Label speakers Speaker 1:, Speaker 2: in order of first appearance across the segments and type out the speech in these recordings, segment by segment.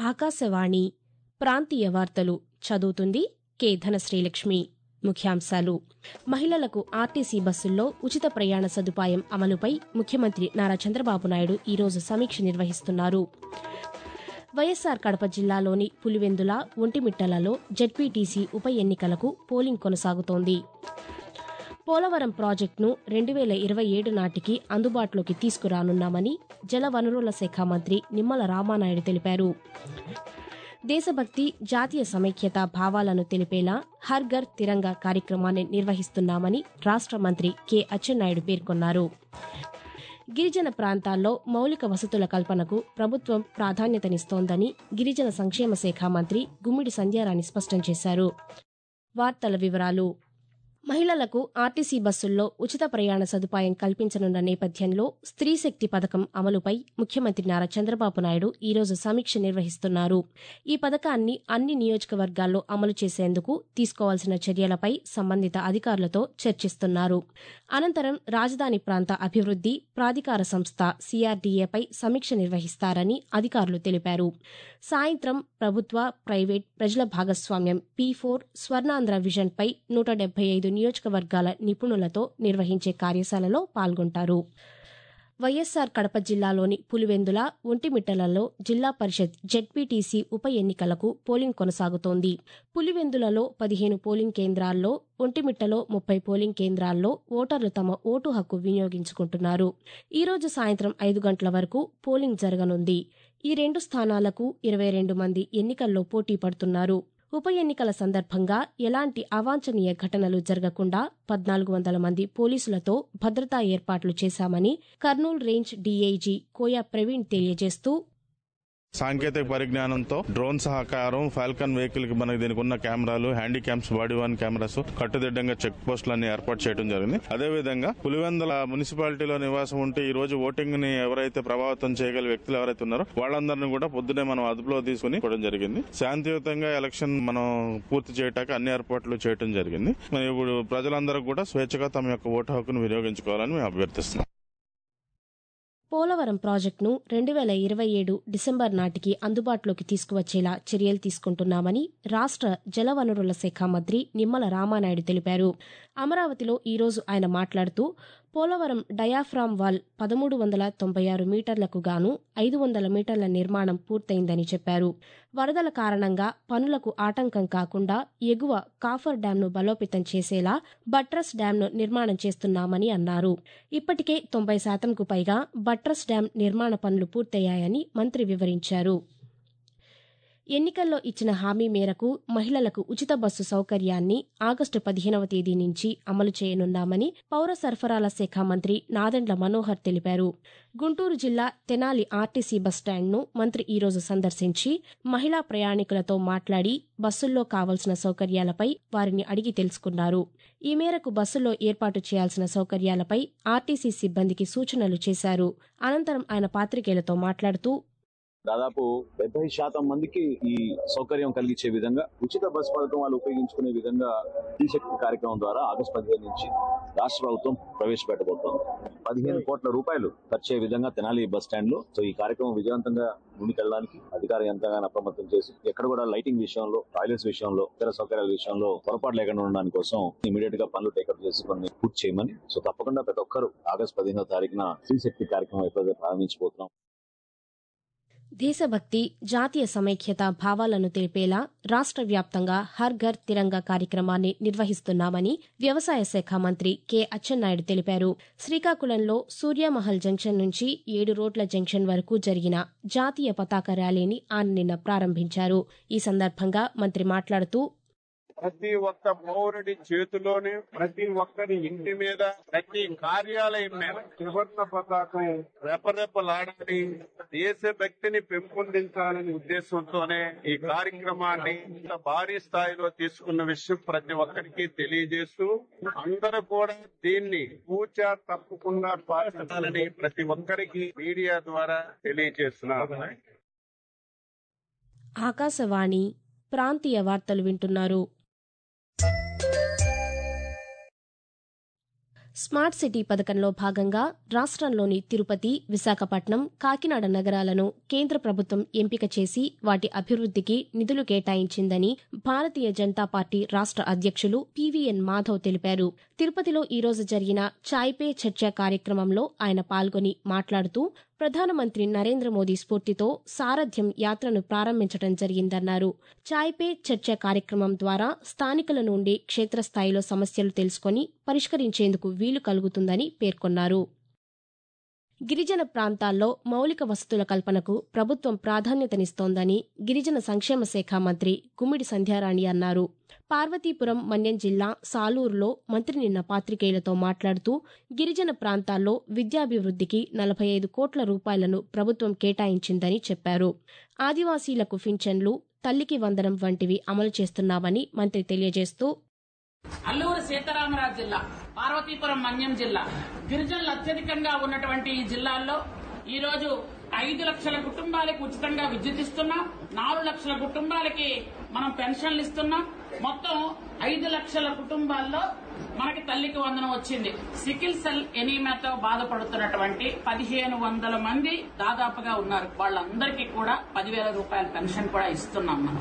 Speaker 1: ఆకాశవాణి ప్రాంతీయ వార్తలు చదువుతుంది కె ధనశ్రీలక్ష్మి ముఖ్యాంశాలు మహిళలకు ఆర్టీసీ బస్సుల్లో ఉచిత ప్రయాణ సదుపాయం అమలుపై ముఖ్యమంత్రి నారా చంద్రబాబు నాయుడు ఈరోజు సమీక్ష నిర్వహిస్తున్నారు వైఎస్సార్ కడప జిల్లాలోని పులివెందుల ఒంటిమిట్టలలో జడ్పీటీసీ ఉప ఎన్నికలకు పోలింగ్ కొనసాగుతోంది పోలవరం ప్రాజెక్టును రెండు వేల ఇరవై ఏడు నాటికి అందుబాటులోకి తీసుకురానున్నామని జలవనరుల శాఖ మంత్రి నిమ్మల రామానాయుడు తెలిపారు దేశభక్తి జాతీయ సమైక్యత భావాలను తెలిపేలా హర్ ఘర్ తిరంగా కార్యక్రమాన్ని నిర్వహిస్తున్నామని రాష్ట మంత్రి కె అచ్చెన్నాయుడు పేర్కొన్నారు గిరిజన ప్రాంతాల్లో మౌలిక వసతుల కల్పనకు ప్రభుత్వం ప్రాధాన్యతనిస్తోందని గిరిజన సంక్షేమ శాఖ మంత్రి గుమ్మిడి సంధ్యారాణి స్పష్టం చేశారు వార్తల వివరాలు మహిళలకు ఆర్టీసీ బస్సుల్లో ఉచిత ప్రయాణ సదుపాయం కల్పించనున్న నేపథ్యంలో స్త్రీ శక్తి పథకం అమలుపై ముఖ్యమంత్రి నారా చంద్రబాబు నాయుడు ఈరోజు సమీక్ష నిర్వహిస్తున్నారు ఈ పథకాన్ని అన్ని నియోజకవర్గాల్లో అమలు చేసేందుకు తీసుకోవాల్సిన చర్యలపై సంబంధిత అధికారులతో చర్చిస్తున్నారు అనంతరం రాజధాని ప్రాంత అభివృద్ది ప్రాధికార సంస్థ సీఆర్డీఏపై సమీక్ష నిర్వహిస్తారని అధికారులు తెలిపారు సాయంత్రం ప్రభుత్వ ప్రైవేట్ ప్రజల భాగస్వామ్యం పీ ఫోర్ స్వర్ణాంధ్ర విజన్పై నూట డెబ్బై ఐదు నియోజకవర్గాల నిపుణులతో నిర్వహించే కార్యశాలలో పాల్గొంటారు వైఎస్సార్ కడప జిల్లాలోని పులివెందుల ఒంటిమిట్టలలో జిల్లా పరిషత్ జెడ్పీటీసీ ఉప ఎన్నికలకు పోలింగ్ కొనసాగుతోంది పులివెందులలో పదిహేను పోలింగ్ కేంద్రాల్లో ఒంటిమిట్టలో ముప్పై పోలింగ్ కేంద్రాల్లో ఓటర్లు తమ ఓటు హక్కు వినియోగించుకుంటున్నారు ఈ రోజు సాయంత్రం ఐదు గంటల వరకు పోలింగ్ జరగనుంది ఈ రెండు స్థానాలకు ఇరవై రెండు మంది ఎన్నికల్లో పోటీ పడుతున్నారు ఉప ఎన్నికల సందర్భంగా ఎలాంటి అవాంఛనీయ ఘటనలు జరగకుండా పద్నాలుగు వందల మంది పోలీసులతో భద్రతా ఏర్పాట్లు చేశామని కర్నూలు రేంజ్ డీఐజీ కోయా ప్రవీణ్ తెలియజేస్తూ
Speaker 2: సాంకేతిక పరిజ్ఞానంతో డ్రోన్ సహకారం ఫాల్కన్ వెహికల్ కి మనకి దీనికి ఉన్న కెమెరాలు handy cams body worn cameras కట్టుదిడ్డంగా చెక్ పోస్టులన్నీ ఏర్పాటు చేయడం జరిగింది అదేవిధంగా పులివెందుల మున్సిపాలిటీలో నివాసం ఉంటే ఈ రోజు ఓటింగ్ ని ఎవరైతే ప్రభావితం చేయగల వ్యక్తులు ఎవరైతే ఉన్నారో వాళ్ళందరినీ కూడా పొద్దునే మనం అదుపులో తీసుకుని ఇవ్వడం జరిగింది శాంతియుతంగా ఎలక్షన్ మనం పూర్తి చేయటానికి అన్ని ఏర్పాట్లు చేయడం జరిగింది మరి ఇప్పుడు ప్రజలందరూ కూడా స్వేచ్ఛగా తమ యొక్క ఓటు హక్కును వినియోగించుకోవాలని మేము అభ్యర్థిస్తున్నాం
Speaker 1: పోలవరం ప్రాజెక్టును రెండు వేల ఇరవై ఏడు డిసెంబర్ నాటికి అందుబాటులోకి తీసుకువచ్చేలా చర్యలు తీసుకుంటున్నామని రాష్ట జలవనరుల శాఖ మంత్రి నిమ్మల రామానాయుడు తెలిపారు అమరావతిలో ఈరోజు ఆయన మాట్లాడుతూ పోలవరం డయాఫ్రామ్ వాల్ పదమూడు వందల తొంభై ఆరు మీటర్లకు గాను ఐదు వందల మీటర్ల నిర్మాణం పూర్తయిందని చెప్పారు వరదల కారణంగా పనులకు ఆటంకం కాకుండా ఎగువ కాఫర్ డ్యాంను బలోపేతం చేసేలా బట్రస్ డ్యాంను నిర్మాణం చేస్తున్నామని అన్నారు ఇప్పటికే తొంభై శాతంకు పైగా బట్రస్ డ్యాం నిర్మాణ పనులు పూర్తయ్యాయని మంత్రి వివరించారు ఎన్నికల్లో ఇచ్చిన హామీ మేరకు మహిళలకు ఉచిత బస్సు సౌకర్యాన్ని ఆగస్టు పదిహేనవ తేదీ నుంచి అమలు చేయనున్నామని పౌర సరఫరాల శాఖ మంత్రి నాదెండ్ల మనోహర్ తెలిపారు గుంటూరు జిల్లా తెనాలి ఆర్టీసీ బస్టాండ్ను మంత్రి ఈరోజు సందర్శించి మహిళా ప్రయాణికులతో మాట్లాడి బస్సుల్లో కావలసిన సౌకర్యాలపై వారిని అడిగి తెలుసుకున్నారు ఈ మేరకు బస్సుల్లో ఏర్పాటు చేయాల్సిన సౌకర్యాలపై ఆర్టీసీ సిబ్బందికి సూచనలు చేశారు అనంతరం ఆయన పాత్రికేయులతో మాట్లాడుతూ
Speaker 3: దాదాపు డెబ్బై శాతం మందికి ఈ సౌకర్యం కలిగించే విధంగా ఉచిత బస్ పథకం వాళ్ళు ఉపయోగించుకునే విధంగా శక్తి కార్యక్రమం ద్వారా ఆగస్టు పదిహేను నుంచి రాష్ట్ర ప్రభుత్వం ప్రవేశపెట్టబోతోంది పదిహేను కోట్ల రూపాయలు ఖర్చే విధంగా తెనాలి బస్ స్టాండ్ లో సో ఈ కార్యక్రమం విజయవంతంగా ముందుకెళ్ళడానికి అధికార యంత్రాంగాన్ని అప్రమత్తం చేసి ఎక్కడ కూడా లైటింగ్ విషయంలో టాయిలెట్స్ విషయంలో ఇతర సౌకర్యాల విషయంలో పొరపాటు లేకుండా ఉండడానికి కోసం ఇమీడియట్ గా పనులు టేకప్ చేసుకుని పూర్తి చేయమని సో తప్పకుండా ప్రతి ఒక్కరు ఆగస్టు పదిహేనో తారీఖున స్త్రీ శక్తి కార్యక్రమం ఎప్పుడైతే ప్రారంభించబోతున్నాం
Speaker 1: దేశభక్తి జాతీయ సమైక్యత భావాలను తెలిపేలా రాష్ట్ర వ్యాప్తంగా హర్ ఘర్ తిరంగా కార్యక్రమాన్ని నిర్వహిస్తున్నామని వ్యవసాయ శాఖ మంత్రి కె అచ్చెన్నాయుడు తెలిపారు శ్రీకాకుళంలో సూర్యమహల్ జంక్షన్ నుంచి ఏడు రోడ్ల జంక్షన్ వరకు జరిగిన జాతీయ పతాక ర్యాలీని ఆయన నిన్న ప్రారంభించారు ఈ సందర్భంగా మంత్రి మాట్లాడుతూ
Speaker 4: ప్రతి ఒక్క పౌరుడి చేతిలోనే ప్రతి ఒక్కరి ఇంటి మీద ప్రతి కార్యాలయం మీద త్రివర్ణ పతాకం రెపరెపలాడాలి దేశభక్తిని పెంపొందించాలనే ఉద్దేశంతోనే ఈ కార్యక్రమాన్ని ఇంత భారీ స్థాయిలో తీసుకున్న విషయం ప్రతి ఒక్కరికి తెలియజేస్తూ అందరూ కూడా దీన్ని పూచ తప్పకుండా పాటించాలని ప్రతి ఒక్కరికి మీడియా ద్వారా తెలియజేస్తున్నారు
Speaker 1: ఆకాశవాణి ప్రాంతీయ వార్తలు వింటున్నారు స్మార్ట్ సిటీ పథకంలో భాగంగా రాష్ట్రంలోని తిరుపతి విశాఖపట్నం కాకినాడ నగరాలను కేంద్ర ప్రభుత్వం ఎంపిక చేసి వాటి అభివృద్ధికి నిధులు కేటాయించిందని భారతీయ జనతా పార్టీ రాష్ట్ర అధ్యక్షులు పీవీఎన్ మాధవ్ తెలిపారు తిరుపతిలో ఈ రోజు జరిగిన చాయ్ పే చర్చ కార్యక్రమంలో ఆయన పాల్గొని మాట్లాడుతూ ప్రధానమంత్రి నరేంద్ర మోదీ స్ఫూర్తితో సారథ్యం యాత్రను ప్రారంభించడం జరిగిందన్నారు చాయ్ పే చర్చ కార్యక్రమం ద్వారా స్థానికుల నుండి క్షేత్రస్థాయిలో సమస్యలు తెలుసుకొని పరిష్కరించేందుకు వీలు కలుగుతుందని పేర్కొన్నారు గిరిజన ప్రాంతాల్లో మౌలిక వసతుల కల్పనకు ప్రభుత్వం ప్రాధాన్యతనిస్తోందని గిరిజన సంక్షేమ శాఖ మంత్రి గుమ్మిడి సంధ్యారాణి అన్నారు పార్వతీపురం మన్యం జిల్లా సాలూరులో మంత్రి నిన్న పాత్రికేయులతో మాట్లాడుతూ గిరిజన ప్రాంతాల్లో విద్యాభివృద్ధికి నలభై ఐదు కోట్ల రూపాయలను ప్రభుత్వం కేటాయించిందని చెప్పారు ఆదివాసీలకు పింఛన్లు తల్లికి వందనం వంటివి అమలు చేస్తున్నామని మంత్రి తెలియజేస్తూ
Speaker 5: అల్లూరు సీతారామరాజు జిల్లా పార్వతీపురం మన్యం జిల్లా గిరిజనులు అత్యధికంగా ఉన్నటువంటి ఈ జిల్లాల్లో ఈ రోజు ఐదు లక్షల కుటుంబాలకు ఉచితంగా విద్యుత్ ఇస్తున్నాం నాలుగు లక్షల కుటుంబాలకి మనం పెన్షన్లు ఇస్తున్నాం మొత్తం ఐదు లక్షల కుటుంబాల్లో మనకి తల్లికి వందనం వచ్చింది సికిల్ సెల్ ఎనీమియాతో బాధపడుతున్నటువంటి పదిహేను వందల మంది దాదాపుగా ఉన్నారు వాళ్ళందరికీ కూడా పదివేల రూపాయల పెన్షన్ కూడా ఇస్తున్నాం మనం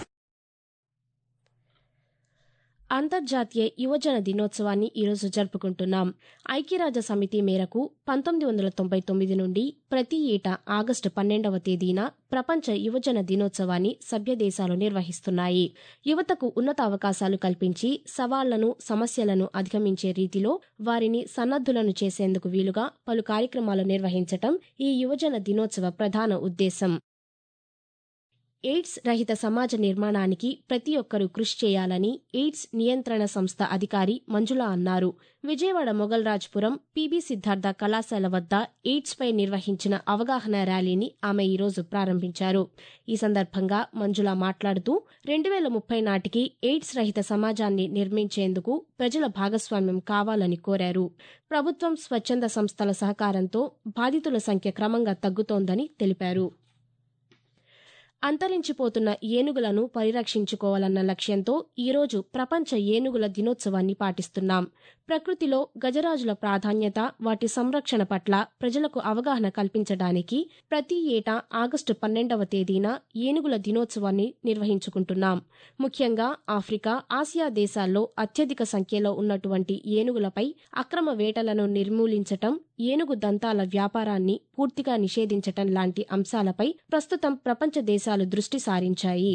Speaker 1: అంతర్జాతీయ యువజన దినోత్సవాన్ని ఈరోజు జరుపుకుంటున్నాం ఐక్యరాజ్య సమితి మేరకు పంతొమ్మిది వందల తొంభై తొమ్మిది నుండి ప్రతి ఏటా ఆగస్టు పన్నెండవ తేదీన ప్రపంచ యువజన దినోత్సవాన్ని సభ్య దేశాలు నిర్వహిస్తున్నాయి యువతకు ఉన్నత అవకాశాలు కల్పించి సవాళ్లను సమస్యలను అధిగమించే రీతిలో వారిని సన్నద్దులను చేసేందుకు వీలుగా పలు కార్యక్రమాలు నిర్వహించటం ఈ యువజన దినోత్సవ ప్రధాన ఉద్దేశం ఎయిడ్స్ రహిత సమాజ నిర్మాణానికి ప్రతి ఒక్కరూ కృషి చేయాలని ఎయిడ్స్ నియంత్రణ సంస్థ అధికారి మంజుల అన్నారు విజయవాడ మొగల్రాజ్పురం పీబీ సిద్ధార్థ కళాశాల వద్ద ఎయిడ్స్ పై నిర్వహించిన అవగాహన ర్యాలీని ఆమె ఈరోజు ప్రారంభించారు ఈ సందర్భంగా మంజుల మాట్లాడుతూ రెండు వేల ముప్పై నాటికి ఎయిడ్స్ రహిత సమాజాన్ని నిర్మించేందుకు ప్రజల భాగస్వామ్యం కావాలని కోరారు ప్రభుత్వం స్వచ్ఛంద సంస్థల సహకారంతో బాధితుల సంఖ్య క్రమంగా తగ్గుతోందని తెలిపారు అంతరించిపోతున్న ఏనుగులను పరిరక్షించుకోవాలన్న లక్ష్యంతో ఈరోజు ప్రపంచ ఏనుగుల దినోత్సవాన్ని పాటిస్తున్నాం ప్రకృతిలో గజరాజుల ప్రాధాన్యత వాటి సంరక్షణ పట్ల ప్రజలకు అవగాహన కల్పించడానికి ప్రతి ఏటా ఆగస్టు పన్నెండవ తేదీన ఏనుగుల దినోత్సవాన్ని నిర్వహించుకుంటున్నాం ముఖ్యంగా ఆఫ్రికా ఆసియా దేశాల్లో అత్యధిక సంఖ్యలో ఉన్నటువంటి ఏనుగులపై అక్రమ వేటలను నిర్మూలించటం ఏనుగు దంతాల వ్యాపారాన్ని పూర్తిగా నిషేధించటం లాంటి అంశాలపై ప్రస్తుతం ప్రపంచ దేశాలు దృష్టి సారించాయి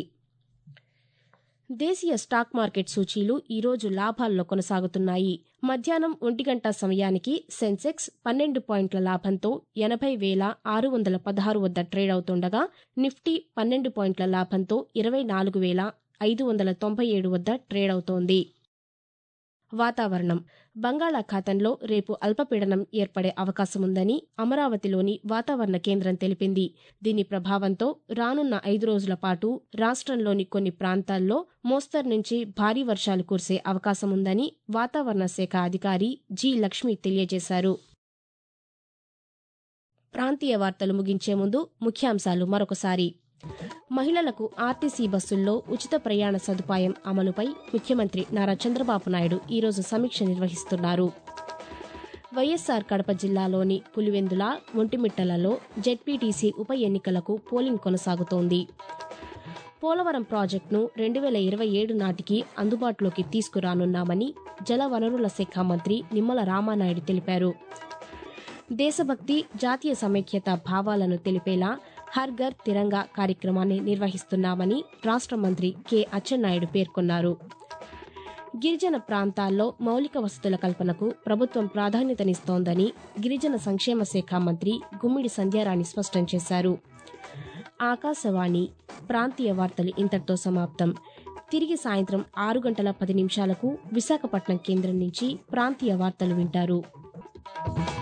Speaker 1: దేశీయ స్టాక్ మార్కెట్ సూచీలు ఈరోజు లాభాల్లో కొనసాగుతున్నాయి మధ్యాహ్నం ఒంటి గంట సమయానికి సెన్సెక్స్ పన్నెండు పాయింట్ల లాభంతో ఎనభై వేల ఆరు వందల పదహారు వద్ద ట్రేడ్ అవుతుండగా నిఫ్టీ పన్నెండు పాయింట్ల లాభంతో ఇరవై నాలుగు వేల ఐదు వందల తొంభై ఏడు వద్ద ట్రేడ్ అవుతోంది వాతావరణం బంగాళాఖాతంలో రేపు అల్పపీడనం ఏర్పడే అవకాశముందని అమరావతిలోని వాతావరణ కేంద్రం తెలిపింది దీని ప్రభావంతో రానున్న ఐదు రోజుల పాటు రాష్ట్రంలోని కొన్ని ప్రాంతాల్లో మోస్తరు నుంచి భారీ వర్షాలు కురిసే అవకాశముందని వాతావరణ శాఖ అధికారి జి లక్ష్మి తెలియజేశారు ప్రాంతీయ వార్తలు ముగించే ముందు ముఖ్యాంశాలు మరొకసారి మహిళలకు ఆర్టీసీ బస్సుల్లో ఉచిత ప్రయాణ సదుపాయం అమలుపై ముఖ్యమంత్రి నారా చంద్రబాబు నాయుడు ఈరోజు సమీక్ష నిర్వహిస్తున్నారు వైఎస్సార్ కడప జిల్లాలోని పులివెందుల ఒంటిమిట్టలలో జెడ్పీటీసీ ఉప ఎన్నికలకు పోలింగ్ కొనసాగుతోంది పోలవరం ప్రాజెక్టును రెండు వేల ఇరవై ఏడు నాటికి అందుబాటులోకి తీసుకురానున్నామని జలవనరుల శాఖ మంత్రి నిమ్మల రామానాయుడు తెలిపారు దేశభక్తి జాతీయ సమైక్యత భావాలను తెలిపేలా హర్ ఘర్ తిరంగా కార్యక్రమాన్ని నిర్వహిస్తున్నామని రాష్ట్ర మంత్రి కె అచ్చెన్నాయుడు పేర్కొన్నారు గిరిజన ప్రాంతాల్లో మౌలిక వసతుల కల్పనకు ప్రభుత్వం ప్రాధాన్యతనిస్తోందని గిరిజన సంక్షేమ శాఖ మంత్రి గుమ్మిడి సంధ్యారాణి స్పష్టం చేశారు ఆకాశవాణి ప్రాంతీయ వార్తలు ఇంతటితో సమాప్తం తిరిగి సాయంత్రం ఆరు గంటల పది నిమిషాలకు విశాఖపట్నం కేంద్రం నుంచి ప్రాంతీయ వార్తలు వింటారు